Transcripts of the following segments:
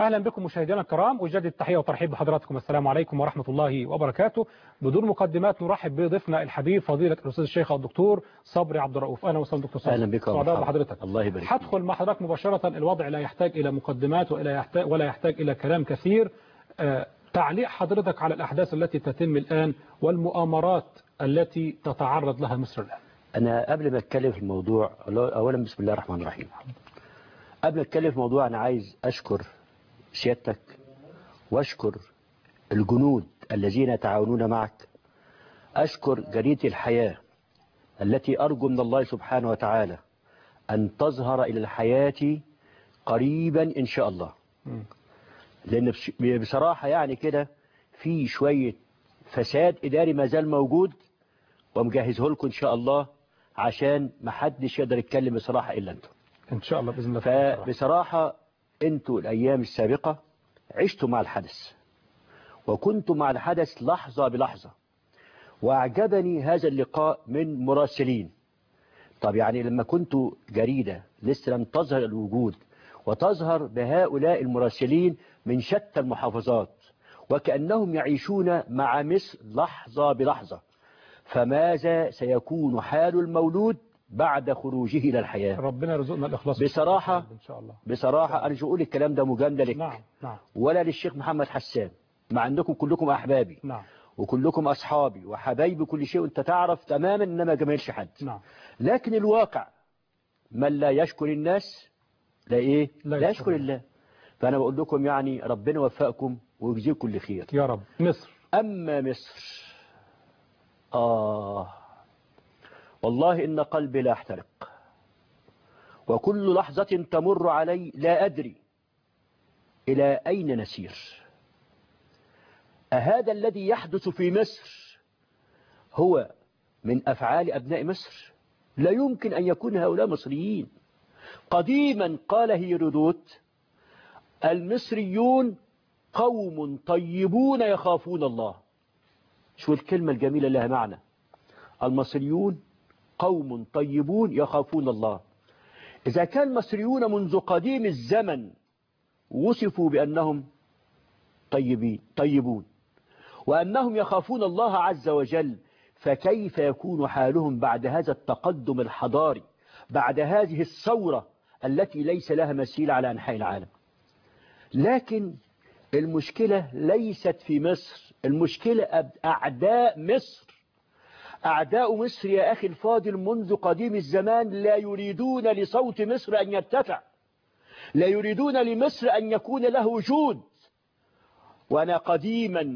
أهلا بكم مشاهدينا الكرام أجدد التحية والترحيب بحضراتكم السلام عليكم ورحمة الله وبركاته بدون مقدمات نرحب بضيفنا الحبيب فضيلة الأستاذ الشيخ الدكتور صبري عبد الرؤوف أهلا وسهلا دكتور صبري أهلا بك سعداء بحضرتك الله يبارك فيك. هدخل مع حضرتك مباشرة الوضع لا يحتاج إلى مقدمات ولا يحتاج ولا يحتاج إلى كلام كثير آه، تعليق حضرتك على الأحداث التي تتم الآن والمؤامرات التي تتعرض لها مصر الآن أنا قبل ما أتكلم في الموضوع أولا بسم الله الرحمن الرحيم قبل ما أتكلم في الموضوع أنا عايز أشكر سيادتك وأشكر الجنود الذين يتعاونون معك أشكر جريدة الحياة التي أرجو من الله سبحانه وتعالى أن تظهر إلى الحياة قريبا إن شاء الله لأن بش- بصراحة يعني كده في شوية فساد إداري ما زال موجود ومجهزه لكم إن شاء الله عشان ما حدش يقدر يتكلم بصراحة إلا أنتم إن شاء الله بإذن الله فبصراحة أنتوا الأيام السابقة عشتوا مع الحدث وكنتم مع الحدث لحظة بلحظة وأعجبني هذا اللقاء من مراسلين طب يعني لما كنتوا جريدة لسه لم تظهر الوجود وتظهر بهؤلاء المراسلين من شتى المحافظات وكأنهم يعيشون مع مصر لحظة بلحظة فماذا سيكون حال المولود بعد خروجه إلى الحياة ربنا يرزقنا الإخلاص بصراحة إن شاء الله بصراحة أنا مش بقول الكلام ده مجاملة لك نعم نعم ولا للشيخ محمد حسان مع أنكم كلكم أحبابي نعم وكلكم أصحابي وحبايبي كل شيء وأنت تعرف تماما إن ما جميلش حد نعم لكن الواقع من لا يشكر الناس لا إيه لا لا, يشكر يشكر الله فأنا بقول لكم يعني ربنا يوفقكم ويجزيكم كل خير يا رب مصر أما مصر آه والله إن قلبي لا يحترق وكل لحظة تمر علي لا أدري إلى أين نسير أهذا الذي يحدث في مصر هو من أفعال أبناء مصر لا يمكن أن يكون هؤلاء مصريين قديما قال هيرودوت المصريون قوم طيبون يخافون الله شو الكلمة الجميلة لها معنى المصريون قوم طيبون يخافون الله إذا كان المصريون منذ قديم الزمن وصفوا بأنهم طيبين طيبون وأنهم يخافون الله عز وجل فكيف يكون حالهم بعد هذا التقدم الحضاري بعد هذه الثورة التي ليس لها مثيل على أنحاء العالم لكن المشكلة ليست في مصر المشكلة أب- أعداء مصر أعداء مصر يا أخي الفاضل منذ قديم الزمان لا يريدون لصوت مصر أن يرتفع لا يريدون لمصر أن يكون له وجود وأنا قديما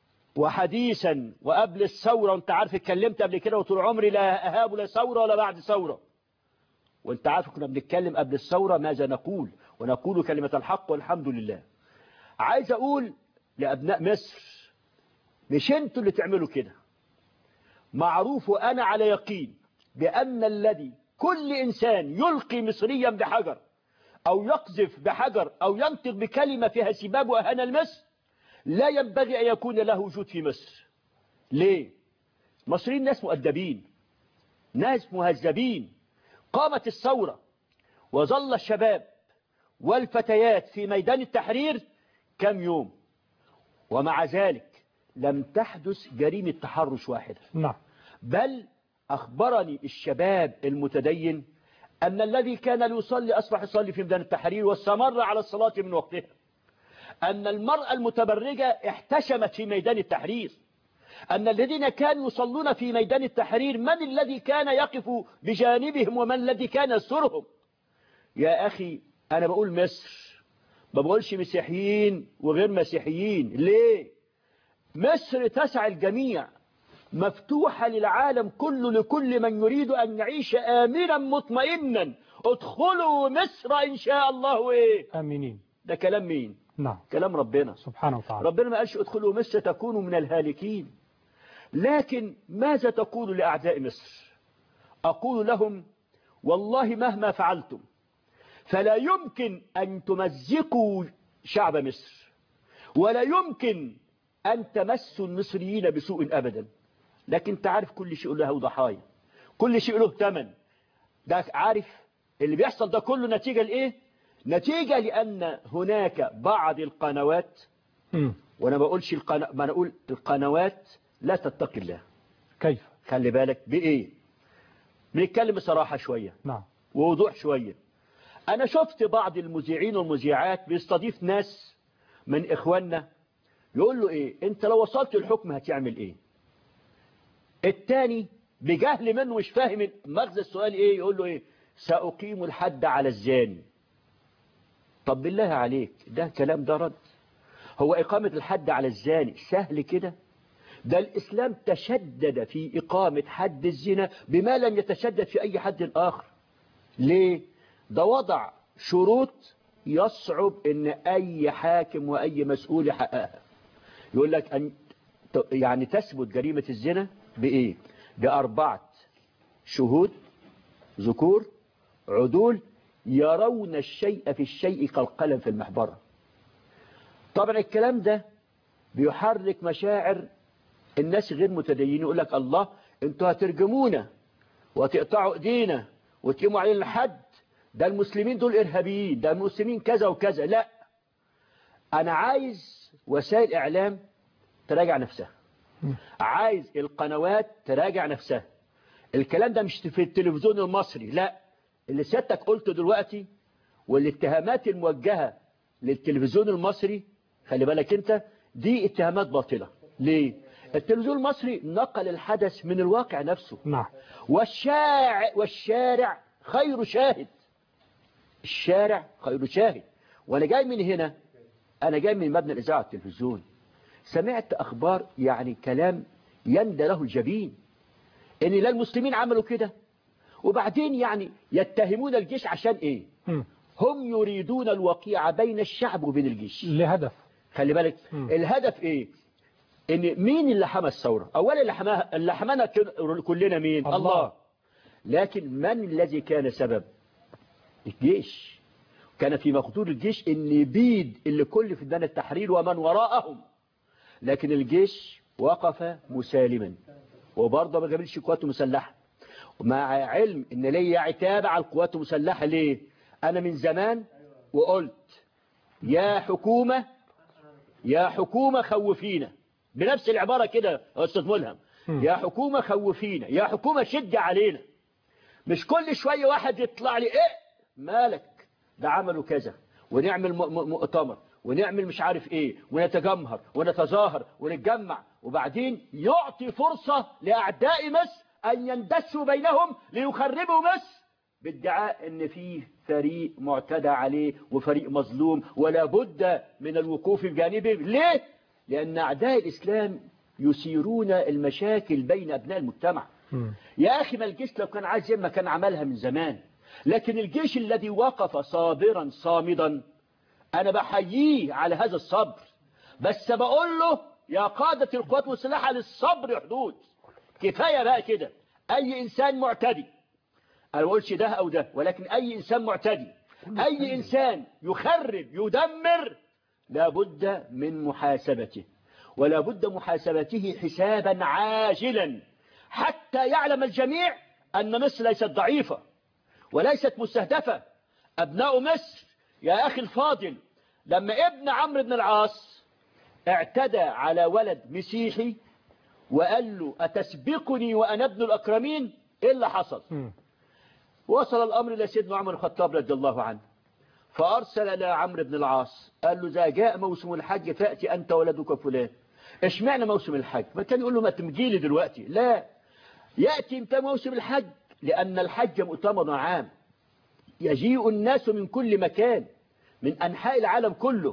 وحديثا وقبل الثورة وانت عارف اتكلمت قبل كده وطول عمري لا أهاب لا ثورة ولا بعد ثورة وانت عارف كنا بنتكلم قبل الثورة ماذا نقول ونقول كلمة الحق والحمد لله عايز أقول لأبناء مصر مش انتوا اللي تعملوا كده معروف وأنا على يقين بأن الذي كل إنسان يلقي مصريا بحجر أو يقذف بحجر أو ينطق بكلمة فيها سباب وأهانة المصر لا ينبغي أن يكون له وجود في مصر ليه؟ مصريين ناس مؤدبين ناس مهذبين قامت الثورة وظل الشباب والفتيات في ميدان التحرير كم يوم ومع ذلك لم تحدث جريمة تحرش واحدة نعم بل أخبرني الشباب المتدين أن الذي كان ليصلي أصبح يصلي في ميدان التحرير واستمر على الصلاة من وقتها أن المرأة المتبرجة احتشمت في ميدان التحرير أن الذين كانوا يصلون في ميدان التحرير من الذي كان يقف بجانبهم ومن الذي كان يسترهم يا أخي أنا بقول مصر ما بقولش مسيحيين وغير مسيحيين ليه مصر تسع الجميع مفتوحة للعالم كله لكل من يريد أن يعيش آمنا مطمئنا ادخلوا مصر إن شاء الله إيه آمنين ده كلام مين نعم كلام ربنا سبحانه وتعالى ربنا ما قالش ادخلوا مصر تكونوا من الهالكين لكن ماذا تقول لأعداء مصر أقول لهم والله مهما فعلتم فلا يمكن أن تمزقوا شعب مصر ولا يمكن أن تمسوا المصريين بسوء أبدا لكن تعرف كل شيء له ضحايا كل شيء له ثمن ده عارف اللي بيحصل ده كله نتيجة لإيه نتيجة لأن هناك بعض القنوات مم. وأنا ما بقولش القنا... ما أنا أقول القنوات لا تتقي الله كيف خلي بالك بإيه بنتكلم بصراحة شوية نعم ووضوح شوية أنا شفت بعض المذيعين والمذيعات بيستضيف ناس من إخواننا يقول له إيه أنت لو وصلت الحكم هتعمل إيه التاني بجهل منه مش فاهم مغزى السؤال إيه يقول له إيه سأقيم الحد على الزاني طب بالله عليك ده كلام ده رد هو إقامة الحد على الزاني سهل كده ده الإسلام تشدد في إقامة حد الزنا بما لم يتشدد في أي حد آخر ليه؟ ده وضع شروط يصعب ان اي حاكم واي مسؤول يحققها يقول لك أن يعني تثبت جريمة الزنا بايه باربعة شهود ذكور عدول يرون الشيء في الشيء كالقلم في المحبرة طبعا الكلام ده بيحرك مشاعر الناس غير متدينين يقول لك الله انتوا هترجمونا وتقطعوا ايدينا وتقيموا علينا الحد ده المسلمين دول إرهابيين ده المسلمين كذا وكذا لا أنا عايز وسائل إعلام تراجع نفسها عايز القنوات تراجع نفسها الكلام ده مش في التلفزيون المصري لا اللي سيادتك قلته دلوقتي والاتهامات الموجهة للتلفزيون المصري خلي بالك انت دي اتهامات باطلة ليه التلفزيون المصري نقل الحدث من الواقع نفسه نعم والشارع والشارع خير شاهد الشارع خير شاهد وانا جاي من هنا انا جاي من مبنى الاذاعه والتلفزيون سمعت اخبار يعني كلام يندى له الجبين ان لا المسلمين عملوا كده وبعدين يعني يتهمون الجيش عشان ايه مم. هم يريدون الوقيعة بين الشعب وبين الجيش لهدف خلي بالك مم. الهدف ايه ان مين اللي حمى الثورة اولا اللي حماها اللي حمانا كل- كلنا مين الله. الله لكن من الذي كان سبب الجيش كان في مقدور الجيش ان يبيد اللي كل في ميدان التحرير ومن وراءهم لكن الجيش وقف مسالما وبرضه ما جابلش قواته مسلحه مع علم ان ليا عتاب على القوات المسلحه ليه انا من زمان وقلت يا حكومه يا حكومه خوفينا بنفس العباره كده يا استاذ ملهم مم. يا حكومه خوفينا يا حكومه شد علينا مش كل شويه واحد يطلع لي ايه مالك ده عملوا كذا ونعمل م- م- مؤتمر ونعمل مش عارف ايه ونتجمهر ونتظاهر ونتجمع وبعدين يعطي فرصة لأعداء مصر أن يندسوا بينهم ليخربوا مصر بادعاء ان فيه فريق معتدى عليه وفريق مظلوم ولا بد من الوقوف بجانبه ليه؟ لأن أعداء الإسلام يثيرون المشاكل بين أبناء المجتمع مم. يا أخي ما الجيش لو كان عايز ما كان عملها من زمان لكن الجيش الذي وقف صابرا صامدا أنا بحييه على هذا الصبر بس بقول له يا قادة القوات المسلحة للصبر حدود كفاية بقى كده أي إنسان معتدي أنا ما بقولش ده أو ده ولكن أي إنسان معتدي أي إنسان يخرب يدمر لابد من محاسبته ولا بد محاسبته حسابا عاجلا حتى يعلم الجميع أن مصر ليست ضعيفة وليست مستهدفة أبناء مصر يا أخي الفاضل لما ابن عمرو بن العاص اعتدى على ولد مسيحي وقال له أتسبقني وأنا ابن الأكرمين إيه اللي حصل مم. وصل الأمر إلى سيدنا عمر الخطاب رضي الله عنه فأرسل إلى عمرو بن العاص قال له إذا جاء موسم الحج فأتي أنت ولدك فلان اشمعنى موسم الحج ما كان يقول له ما تمجيلي دلوقتي لا يأتي امتى موسم الحج لأن الحج مؤتمر عام يجيء الناس من كل مكان من أنحاء العالم كله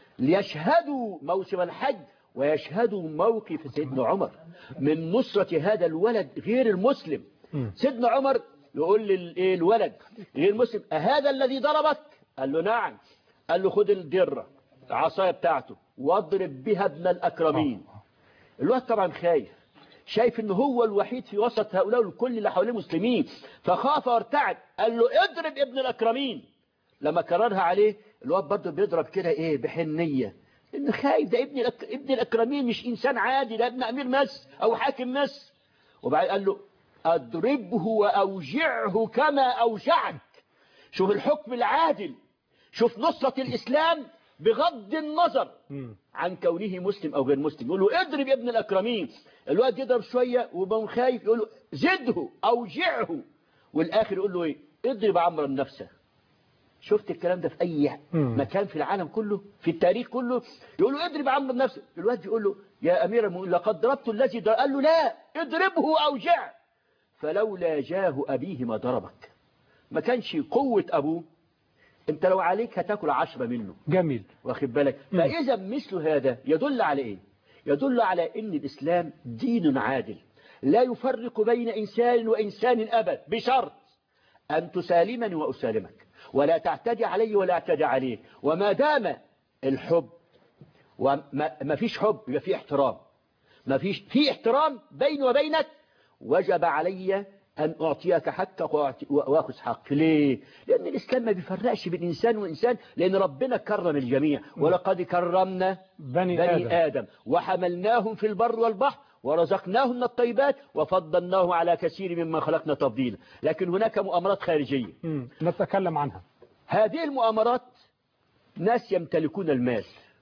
ليشهدوا موسم الحج ويشهدوا موقف سيدنا عمر من نصرة هذا الولد غير المسلم مم. سيدنا عمر يقول للولد غير مسلم أهذا الذي ضربك قال له نعم قال له خد الدرة العصاية بتاعته واضرب بها ابن الأكرمين الواد طبعا خايف شايف ان هو الوحيد في وسط هؤلاء الكل اللي حواليه مسلمين فخاف وارتعد قال له اضرب ابن الأكرمين لما كررها عليه الواد برضه بيضرب كده ايه بحنية ان خايف ده ابن الأك... ابن الأكرمين مش إنسان عادي ده ابن أمير مصر أو حاكم مصر وبعدين قال له أضربه وأوجعه كما أوجعك شوف الحكم العادل شوف نصرة الإسلام بغض النظر مم. عن كونه مسلم أو غير مسلم يقول له اضرب يا ابن الأكرمين الواد يضرب شوية وبقوم خايف يقول له زده أوجعه والآخر يقول له إيه اضرب عمرا نفسه شفت الكلام ده في أي مم. مكان في العالم كله في التاريخ كله يقول له اضرب عمرا نفسه الواد يقول له يا أمير المؤمنين لقد ضربت الذي ضرب قال له لا اضربه أوجعه فلولا جاه أبيه ما ضربك ما كانش قوة أبوه انت لو عليك هتاكل عشرة منه جميل واخد بالك مم. فإذا مثل هذا يدل على إيه يدل على أن الإسلام دين عادل لا يفرق بين إنسان وإنسان أبد بشرط أن تسالمني وأسالمك ولا تعتدي علي ولا أعتدي عليك وما دام الحب وما ما فيش حب يبقى في احترام ما فيش في احترام بيني وبينك وجب علي أن أعطيك حقك وأعطي- وأخذ حق ليه؟ لأن الإسلام ما بيفرقش بين إنسان وإنسان لأن ربنا كرم الجميع ولقد كرمنا بني, بني آدم, آدم وحملناهم في البر والبحر ورزقناهم من الطيبات وفضلناهم على كثير مما خلقنا تفضيلا لكن هناك مؤامرات خارجية مم. نتكلم عنها هذه المؤامرات ناس يمتلكون المال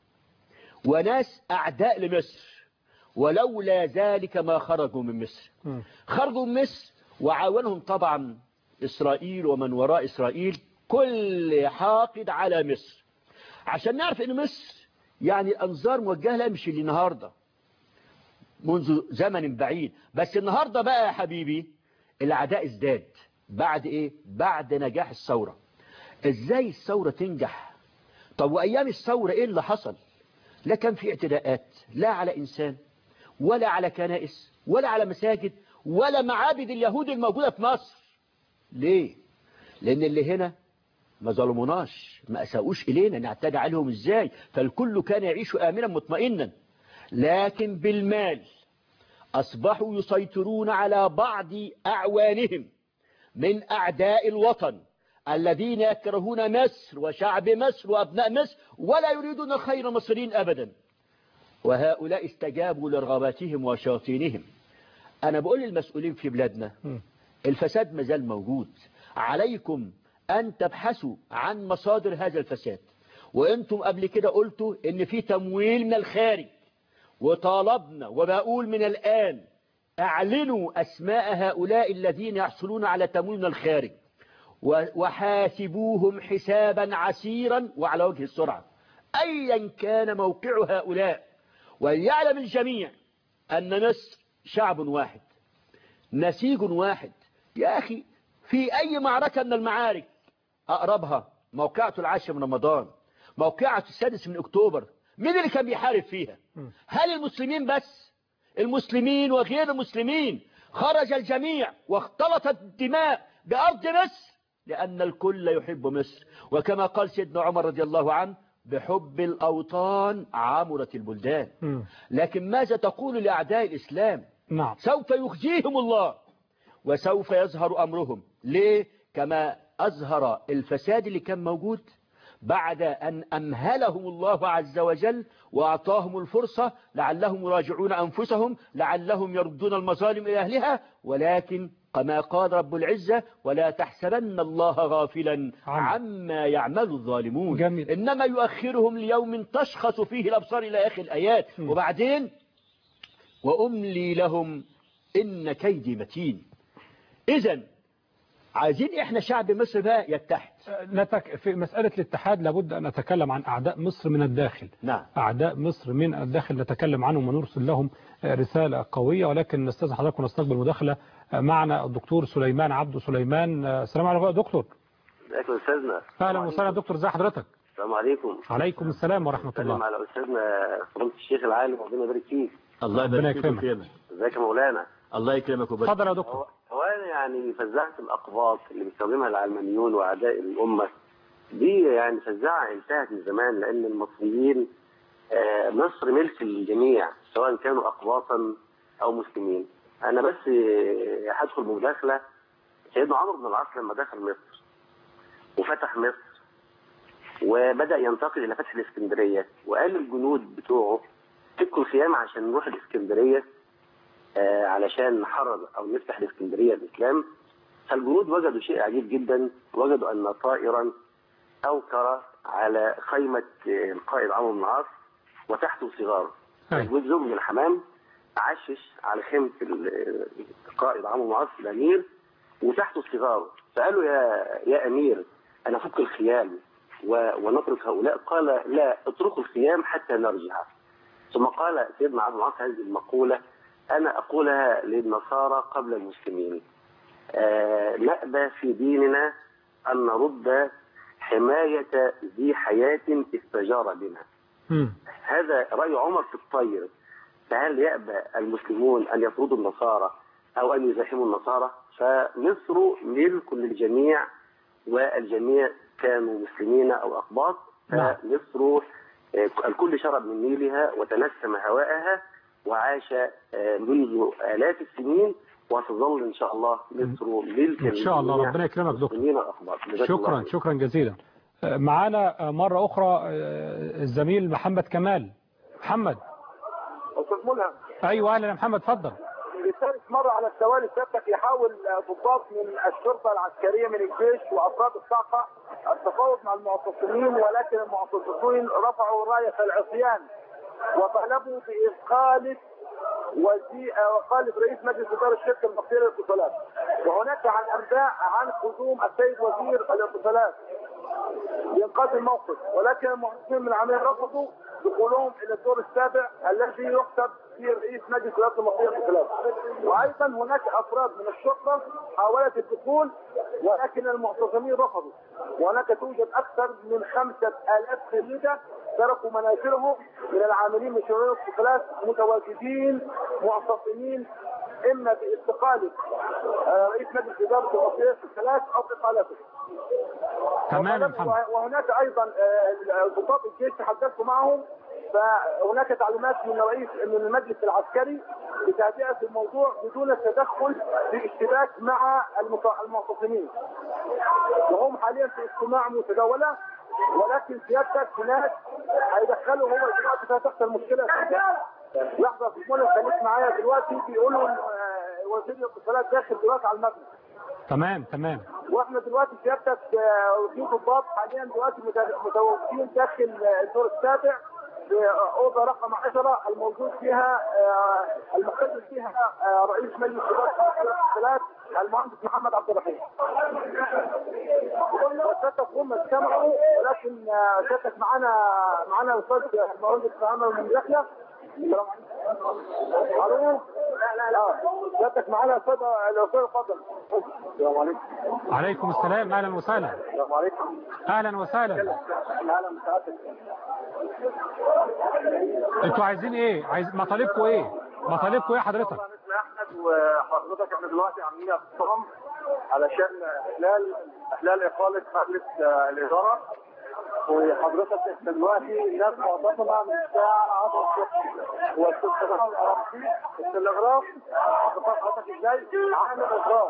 وناس أعداء لمصر ولولا ذلك ما خرجوا من مصر مم. خرجوا من مصر وعاونهم طبعا إسرائيل ومن وراء إسرائيل كل حاقد على مصر عشان نعرف ان مصر يعني الأنظار موجهة لها مش النهاردة منذ زمن بعيد بس النهاردة بقى يا حبيبي العداء ازداد بعد ايه بعد نجاح الثورة ازاي الثورة تنجح طب وايام الثورة ايه اللي حصل لا كان في اعتداءات لا على انسان ولا على كنائس ولا على مساجد ولا معابد اليهود الموجودة في مصر ليه لان اللي هنا ما ظلموناش ما اساءوش الينا نعتدى عليهم ازاي فالكل كان يعيش امنا مطمئنا لكن بالمال اصبحوا يسيطرون على بعض اعوانهم من اعداء الوطن الذين يكرهون مصر وشعب مصر وابناء مصر ولا يريدون خير المصريين ابدا وهؤلاء استجابوا لرغباتهم وشياطينهم انا بقول للمسؤولين في بلادنا مم. الفساد مازال موجود عليكم أن تبحثوا عن مصادر هذا الفساد وأنتم قبل كده قلتوا إن في تمويل من الخارج وطالبنا وبقول من الآن اعلنوا أسماء هؤلاء الذين يحصلون على تمويل من الخارج و- وحاسبوهم حسابا عسيرا وعلى وجه السرعة أيا كان موقع هؤلاء وليعلم الجميع أن مصر شعب واحد نسيج واحد يا أخي في أي معركة من المعارك أقربها موقعة العاشر من رمضان موقعة السادس من أكتوبر مين اللي كان بيحارب فيها هل المسلمين بس المسلمين وغير المسلمين خرج الجميع واختلطت الدماء بأرض مصر لأن الكل يحب مصر وكما قال سيدنا عمر رضي الله عنه بحب الأوطان عمرت البلدان مم. لكن ماذا تقول لأعداء الإسلام نعم سوف يخزيهم الله وسوف يظهر أمرهم ليه كما أظهر الفساد اللي كان موجود بعد أن أمهلهم الله عز وجل وأعطاهم الفرصة لعلهم يراجعون أنفسهم لعلهم يردون المظالم إلى أهلها ولكن كما قال رب العزة ولا تحسبن الله غافلا عم. عما يعمل الظالمون جميل. إنما يؤخرهم ليوم تشخص فيه الأبصار إلى آخر الآيات م. وبعدين وأملي لهم إن كيدي متين إذا عايزين إحنا شعب مصر بقى يتحد نتك... في مسألة الاتحاد لابد أن نتكلم عن أعداء مصر من الداخل نعم أعداء مصر من الداخل نتكلم عنهم ونرسل لهم رسالة قوية ولكن نستاذن حضرتك ونستقبل مداخلة معنا الدكتور سليمان عبد سليمان السلام عليكم يا دكتور ازيك يا استاذنا أهلا وسهلا يا دكتور ازي حضرتك السلام عليكم عليكم السلام ورحمة سلم الله على استاذنا فضيله الشيخ العالم ربنا يبارك فيك الله ربنا يبارك فيك يكرمك. ويكرمك ازيك يا مولانا الله يكرمك ويبارك اتفضل يا هو دكتور هو أنا يعني فزاعه الاقباط اللي بيستخدمها العلمانيون واعداء الامه دي يعني فزاعه انتهت من زمان لان المصريين آه، مصر ملك للجميع سواء كانوا اقباطا او مسلمين انا بس آه، هدخل بمداخله سيدنا عمرو بن العاص لما دخل مصر وفتح مصر وبدا ينتقل الى فتح الاسكندريه وقال للجنود بتوعه فكوا الخيام عشان نروح الاسكندريه آه، علشان نحرر او نفتح الاسكندريه الاسلام فالجنود وجدوا شيء عجيب جدا وجدوا ان طائرا اوكر على خيمة القائد عمرو بن العاص وتحته صغار أي. جوز زوج من الحمام عشش على خيمة ال- القائد عمرو بن العاص الأمير وتحته صغار فقالوا يا يا أمير أنا فك الخيام و- ونترك هؤلاء قال لا اتركوا الخيام حتى نرجع ثم قال سيدنا عبد العاص هذه المقولة أنا أقولها للنصارى قبل المسلمين آه، نأبى في ديننا أن نرد حماية ذي حياة استجار بنا مم. هذا رأي عمر في الطير فهل يأبى المسلمون أن يطردوا النصارى أو أن يزاحموا النصارى فمصر ملك للجميع والجميع كانوا مسلمين أو أقباط نعم. فمصر آه، الكل شرب من نيلها وتنسم هواءها وعاش آه، منذ آلاف السنين وتظل إن شاء الله مصر ملك إن شاء الله للجميع ربنا يكرمك دكتور المسلمين والأقباط جزاك الله شكرا خير. شكرا جزيلا آه، معانا آه، مرة أخرى آه، الزميل محمد كمال محمد استاذ ملهم أيوة أهلا يا محمد اتفضل لثالث مره على التوالي سيادتك يحاول ضباط من الشرطه العسكريه من الجيش وافراد الصاقه التفاوض مع المعتصمين ولكن المعتصمين رفعوا رايه العصيان وطلبوا باقاله وزي... وقالة رئيس مجلس إدارة الشركة المصرية للاتصالات وهناك عن أنباء عن قدوم السيد وزير الاتصالات لإنقاذ الموقف ولكن المعتصمين من العملية رفضوا دخولهم إلى الدور السابع الذي يحسب فيه رئيس مجلس إدارة المصرية للاتصالات وأيضا هناك أفراد من الشرطة حاولت الدخول ولكن المعتصمين رفضوا وهناك توجد أكثر من خمسة آلاف خريجة تركوا منازلهم من العاملين من شؤون الاتصالات متواجدين معتصمين إما باستقالة آه، رئيس مجلس إدارة المصرية للاتصالات أو إقالته تمام يا محمد وهناك ايضا آه، ضباط الجيش تحدثت معهم فهناك تعليمات من رئيس من المجلس العسكري بتهدئه الموضوع بدون التدخل في اشتباك مع المت- المعتصمين. وهم حاليا في اجتماع متداوله ولكن سيادتك هناك هيدخلوا هو دلوقتي هتحصل مشكله لحظه في المولى خليك معايا دلوقتي بيقولوا آه، وزير الاتصالات داخل دلوقتي على المبنى. تمام تمام واحنا دلوقتي سيادتك آه، في ضباط حاليا دلوقتي مت- متواجدين داخل آه، الدور السابع في آه، اوضه رقم 10 الموجود فيها آه، المحتجز فيها آه، رئيس مجلس اداره الاتصالات المهندس محمد عبد الرحيم. سيادتك هم اجتمعوا ولكن آه، سيادتك معانا معانا الاستاذ المهندس محمد من داخله السلام عليكم. الو لا لا لا سيادتك معانا يا استاذ الاستاذ اتفضل. السلام عليكم. عليكم السلام أهلا وسهلا السلام عليكم أهلا وسهلا اهلا بسعادتك انتوا عايزين ايه عايز مطالبكم ايه مطالبكم ايه حضرتك طبعا اسم احمد وحضرتك احنا دلوقتي عاملين اعتصام علشان احلال احلال اقاله مجلس آه، الاداره وحضرتك احنا دلوقتي الناس معتصمه من الساعه 10 الصبح والتلغراف الارضي التلغراف اعتصام حضرتك ازاي عامل اضراب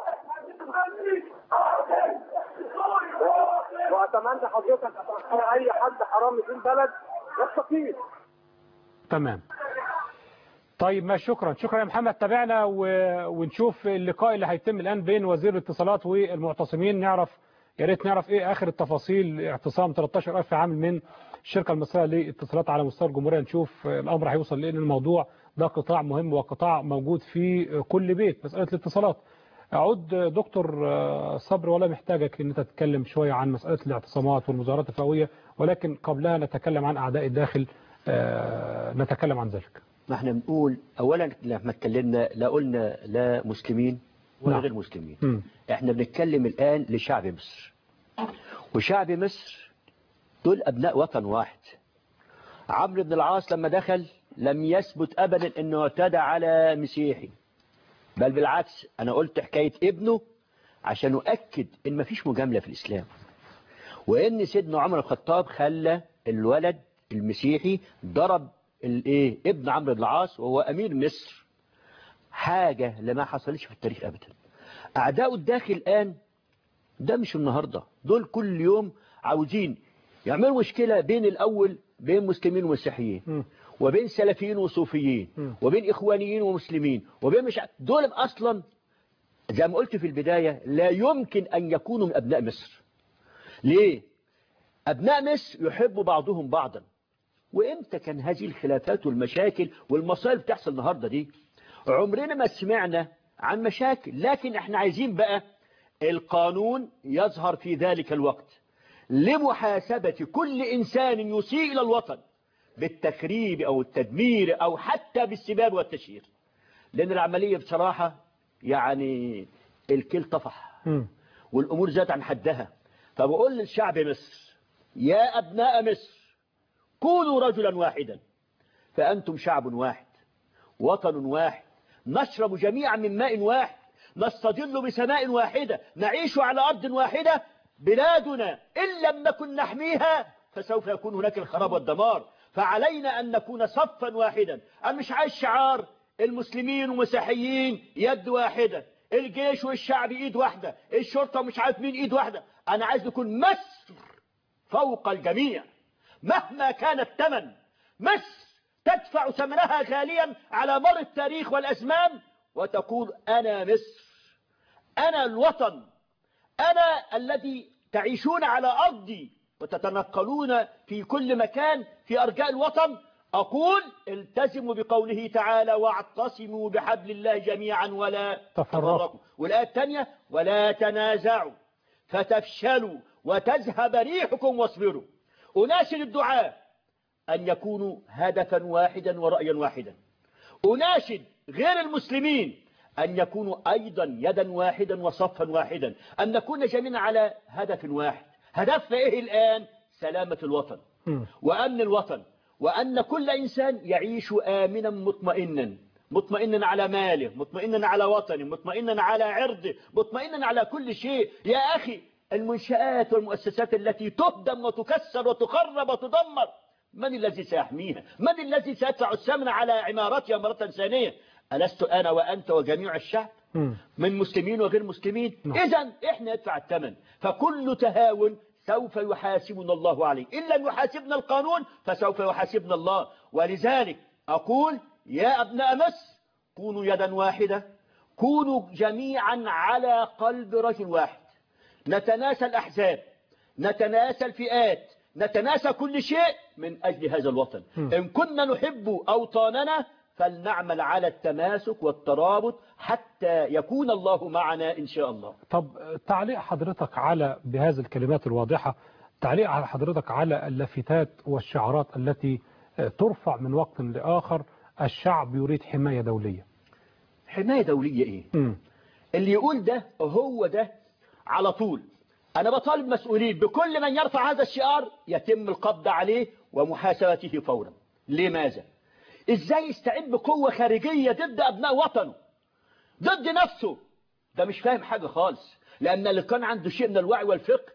واتمنى حضرتك أتمنى اي حد حرامي في البلد يستقيل تمام طيب ما شكرا شكرا يا محمد تابعنا و... ونشوف اللقاء اللي هيتم الآن بين وزير الاتصالات والمعتصمين نعرف يا ريت نعرف ايه اخر التفاصيل اعتصام 13000 عامل من الشركة المصرية للاتصالات على مستوى الجمهورية نشوف الامر هيوصل لان الموضوع ده قطاع مهم وقطاع موجود في كل بيت مسألة الاتصالات اعود دكتور صبر ولا محتاجك ان انت تتكلم شوية عن مسألة الاعتصامات والمظاهرات الفئوية ولكن قبلها نتكلم عن اعداء الداخل نتكلم عن ذلك ما احنا بنقول اولا لما اتكلمنا لا قلنا لا مسلمين ولا نعم. غير مسلمين مم. احنا بنتكلم الان لشعب مصر وشعب مصر دول ابناء وطن واحد عمرو بن العاص لما دخل لم يثبت ابدا انه اعتدى على مسيحي بل بالعكس انا قلت حكايه ابنه عشان اؤكد ان مفيش مجامله في الاسلام وان سيدنا عمر الخطاب خلى الولد المسيحي ضرب الايه ابن عمرو بن العاص وهو امير مصر حاجه لما حصلتش في التاريخ ابدا اعداء الداخل الان ده مش النهارده دول كل يوم عاوزين يعملوا مشكله بين الاول بين مسلمين ومسيحيين مم. وبين سلفيين وصوفيين مم. وبين اخوانيين ومسلمين وبين مش ع- دول اصلا زي ما قلت في البدايه لا يمكن ان يكونوا من ابناء مصر ليه أبناء مصر يحبوا بعضهم بعضا وإمتى كان هذه الخلافات والمشاكل والمصائب تحصل النهاردة دي عمرنا ما سمعنا عن مشاكل لكن احنا عايزين بقى القانون يظهر في ذلك الوقت لمحاسبة كل إنسان يسيء إلى الوطن بالتخريب أو التدمير أو حتى بالسباب والتشهير لأن العملية بصراحة يعني الكل طفح مم. والأمور زادت عن حدها فبقول للشعب مصر يا أبناء مصر كونوا رجلا واحدا فأنتم شعب واحد وطن واحد نشرب جميعا من ماء واحد نستظل بسماء واحدة نعيش على أرض واحدة بلادنا إن لم نكن نحميها فسوف يكون هناك الخراب والدمار فعلينا أن نكون صفا واحدا أنا مش عايز شعار المسلمين والمسيحيين يد واحدة الجيش والشعب ايد واحدة الشرطة مش عارف مين ايد واحدة انا عايز نكون مصر فوق الجميع مهما كان الثمن مصر تدفع ثمنها غاليا على مر التاريخ والازمان وتقول انا مصر انا الوطن انا الذي تعيشون على ارضي وتتنقلون في كل مكان في ارجاء الوطن أقول التزموا بقوله تعالى واعتصموا بحبل الله جميعا ولا تفرقوا. والآية الثانية ولا تنازعوا فتفشلوا وتذهب ريحكم واصبروا أناشد الدعاء أن يكونوا هدفا واحدا ورأيا واحدا أناشد غير المسلمين أن يكونوا أيضا يدا واحدا وصفا واحدا أن نكون جميعا على هدف واحد هدفنا إيه الآن سلامة الوطن مم. وأمن الوطن وأن كل إنسان يعيش آمنا مطمئنا مطمئنا على ماله مطمئنا على وطنه مطمئنا على عرضه مطمئنا على كل شيء يا أخي المنشآت والمؤسسات التي تهدم وتكسر وتخرب وتدمر من الذي سيحميها من الذي سيدفع الثمن على عمارتها مرة ثانية ألست أنا وأنت وجميع الشعب مم. من مسلمين وغير مسلمين نعم. إذا إحنا ندفع الثمن فكل تهاون سوف يحاسبنا الله عليه إن لم يحاسبنا القانون فسوف يحاسبنا الله ولذلك أقول يا أبناء مصر كونوا يدا واحدة كونوا جميعا على قلب رجل واحد نتناسى الأحزاب نتناسى الفئات نتناسى كل شيء من أجل هذا الوطن م. إن كنا نحب أوطاننا فلنعمل على التماسك والترابط حتى يكون الله معنا إن شاء الله طب تعليق حضرتك على بهذه الكلمات الواضحة تعليق على حضرتك على اللافتات والشعارات التي ترفع من وقت لآخر الشعب يريد حماية دولية حماية دولية إيه مم. اللي يقول ده هو ده على طول أنا بطالب مسؤولين بكل من يرفع هذا الشعار يتم القبض عليه ومحاسبته فورا لماذا؟ إزاي يستعد بقوة خارجية ضد أبناء وطنه ضد نفسه ده مش فاهم حاجة خالص لأن اللي كان عنده شيء من الوعي والفقه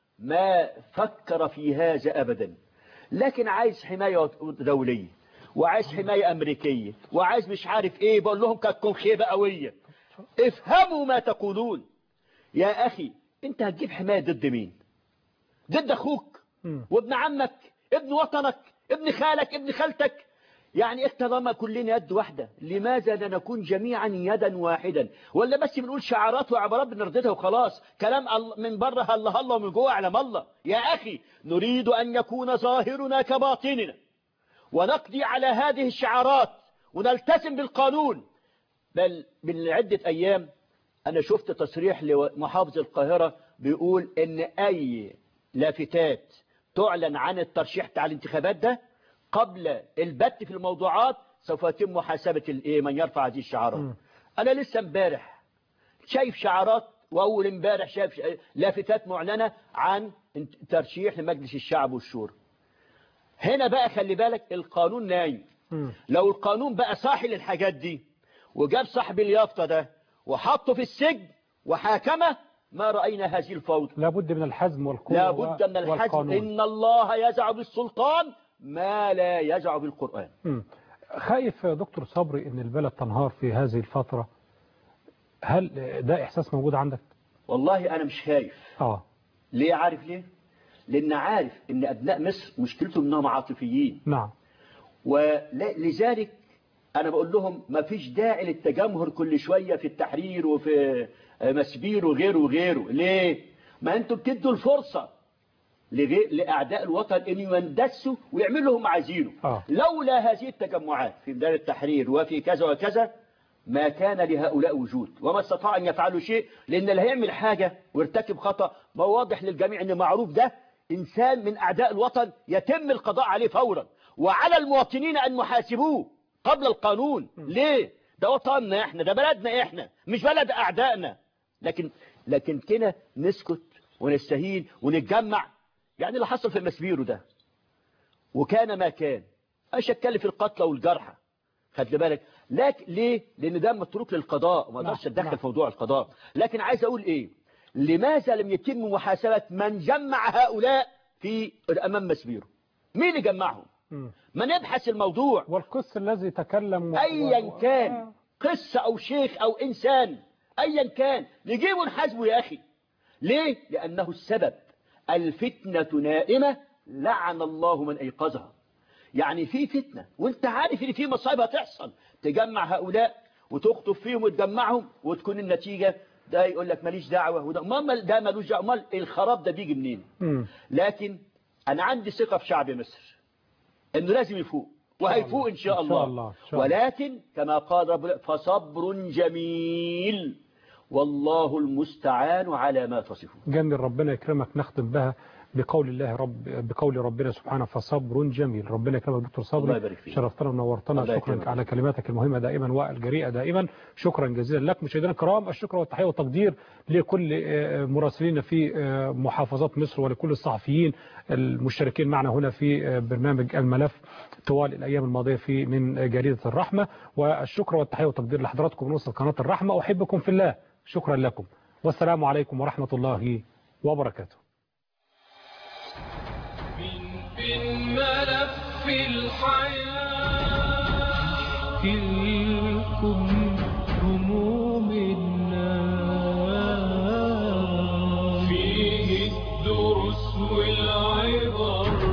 ما فكر في هذا أبدا لكن عايز حماية دولية وعايز حماية أمريكية وعايز مش عارف إيه بقول لهم كتكون خيبة قوية افهموا ما تقولون يا أخي أنت هتجيب حماية ضد مين ضد أخوك مم. وابن عمك ابن وطنك ابن خالك ابن خالتك يعني إيه طالما كلنا يد واحدة لماذا لا نكون جميعا يدا واحدا ولا بس بنقول شعارات وعبارات بنرددها وخلاص كلام ال- من بره الله الله ومن جوه اعلم الله يا أخي نريد أن يكون ظاهرنا كباطننا ونقضي على هذه الشعارات ونلتزم بالقانون بل من عدة أيام أنا شفت تصريح لمحافظ القاهرة بيقول إن أي لافتات تعلن عن الترشيح بتاع الانتخابات ده قبل البت في الموضوعات سوف يتم محاسبة الإيه من يرفع هذه الشعارات م. أنا لسه امبارح شايف شعارات وأول امبارح شايف ش- لافتات معلنة عن انت- ترشيح لمجلس الشعب والشورى هنا بقى خلي بالك القانون نايم مم. لو القانون بقى صاحي للحاجات دي وجاب صاحب اليافطة ده وحطه في السجن وحاكمه ما رأينا هذه الفوضى لابد من الحزم والقوة لا بد من الحزم والقانون. إن الله يزع بالسلطان ما لا يزع بالقرآن مم. خايف يا دكتور صبري ان البلد تنهار في هذه الفترة هل ده احساس موجود عندك والله أنا مش خايف اه ليه عارف ليه لأن عارف إن أبناء مصر مشكلتهم إنهم عاطفيين نعم ولذلك أنا بقول لهم ما فيش داعي للتجمهر كل شوية في التحرير وفي مسبير وغيره وغيره ليه؟ ما أنتوا بتدوا الفرصة لغير لأعداء الوطن أن يندسوا ويعملوا اللي هم عايزينه آه. لولا هذه التجمعات في ميدان التحرير وفي كذا وكذا ما كان لهؤلاء وجود وما استطاع أن يفعلوا شيء لأن اللي هيعمل حاجة ويرتكب خطأ ما هو واضح للجميع أن معروف ده إنسان من أعداء الوطن يتم القضاء عليه فورا وعلى المواطنين أن يحاسبوه قبل القانون ليه؟ ده وطننا إحنا ده بلدنا إحنا مش بلد أعدائنا لكن لكن كده نسكت ونستهين ونتجمع يعني اللي حصل في مسبيرو ده وكان ما كان ايش اتكلم في القتلى والجرحى خد بالك لكن ليه لان ده متروك للقضاء وما اقدرش نعم، اتدخل نعم. في موضوع القضاء لكن عايز اقول ايه لماذا لم يتم محاسبه من جمع هؤلاء في امام مسبيرو مين اللي جمعهم مم. ما نبحث الموضوع والقس الذي تكلم و- ايا و- كان آه. قصة او شيخ او انسان ايا كان نجيبه نحاسبه يا اخي ليه لانه السبب الفتنة نائمة لعن الله من ايقظها يعني في فتنة وانت عارف ان في مصايب هتحصل تجمع هؤلاء وتخطف فيهم وتجمعهم وتكون النتيجة ده يقول لك ماليش دعوة وده ما ده مالوش دعوة امال الخراب ده بيجي منين مم. لكن انا عندي ثقة في شعب مصر انه لازم يفوق وهيفوق ان شاء إن شاء الله, الله، إن شاء الله. ولكن كما قال رب فصبر جميل والله المستعان على ما تصفون جميل ربنا يكرمك نختم بها بقول الله رب بقول ربنا سبحانه فصبر جميل ربنا يكرمك دكتور الله صبري يبارك فيك. شرفتنا ونورتنا الله شكرا يكرمك. على كلماتك المهمة دائما والجريئة دائما شكرا جزيلا لك مشاهدينا الكرام الشكر والتحية والتقدير لكل آه، مراسلين في آه، محافظات مصر ولكل الصحفيين المشتركين معنا هنا في آه، برنامج الملف طوال الأيام الماضية في من جريدة الرحمة والشكر والتحية والتقدير لحضراتكم من وسط قناة الرحمة أحبكم في الله شكرا لكم والسلام عليكم ورحمة الله وبركاته في الملف الحياة تلكم هموم الناس فيه الدروس والعبر